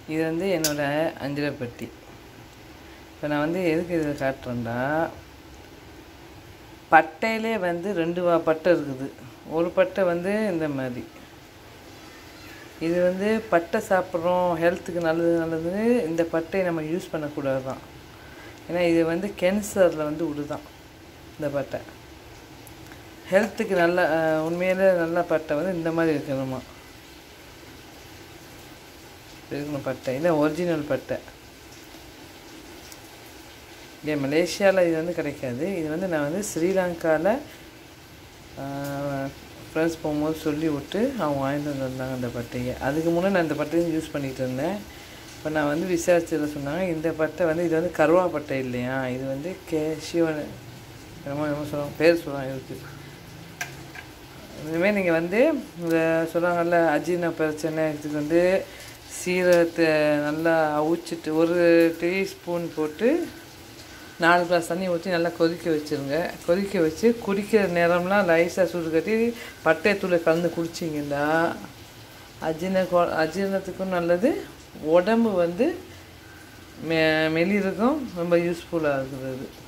இது வந்து என்னோடய அஞ்சரை பெட்டி இப்போ நான் வந்து எதுக்கு இதை காட்டுறேன்னா பட்டையிலே வந்து ரெண்டு வா பட்டை இருக்குது ஒரு பட்டை வந்து இந்த மாதிரி இது வந்து பட்டை சாப்பிட்றோம் ஹெல்த்துக்கு நல்லது நல்லதுன்னு இந்த பட்டையை நம்ம யூஸ் பண்ணக்கூடாது தான் ஏன்னா இது வந்து கேன்சரில் வந்து விடுதான் இந்த பட்டை ஹெல்த்துக்கு நல்ல அஹ், உண்மையிலே நல்ல பட்டை வந்து இந்த மாதிரி இருக்கணுமா இருக்கணும் பட்டை இதான் ஒரிஜினல் பட்டை இங்கே மலேசியாவில் இது வந்து கிடைக்காது இது வந்து நான் வந்து ஸ்ரீலங்காவில் ஃப்ரெண்ட்ஸ் போகும்போது சொல்லி விட்டு அவங்க வாங்கிட்டு வந்து வந்தாங்க அந்த பட்டையை அதுக்கு முன்னே நான் இந்த பட்டையை யூஸ் பண்ணிகிட்டு இருந்தேன் இப்போ நான் வந்து விசாரிச்சதில் சொன்னாங்க இந்த பட்டை வந்து இது வந்து கருவா பட்டை இல்லையா இது வந்து கே சிவன் என்னமோ என்னமோ சொல்லுவாங்க பேர் சொல்லுவாங்க இருக்குது இனிமேல் நீங்கள் வந்து இந்த சொல்லுவாங்கல்ல அஜீர்ண பிரச்சனை இதுக்கு வந்து சீரகத்தை நல்லா அவிச்சிட்டு ஒரு டீஸ்பூன் போட்டு நாலு கிளாஸ் தண்ணி ஊற்றி நல்லா கொதிக்க வச்சுருங்க கொதிக்க வச்சு குடிக்கிற நேரம்லாம் லைஸாக சூடு கட்டி பட்டைத்தூளை கலந்து குடிச்சிங்கன்னா அஜீர்ண கோ அஜீரணத்துக்கும் நல்லது உடம்பு வந்து மெ மெலிருக்கும் ரொம்ப யூஸ்ஃபுல்லாக இருக்குது அது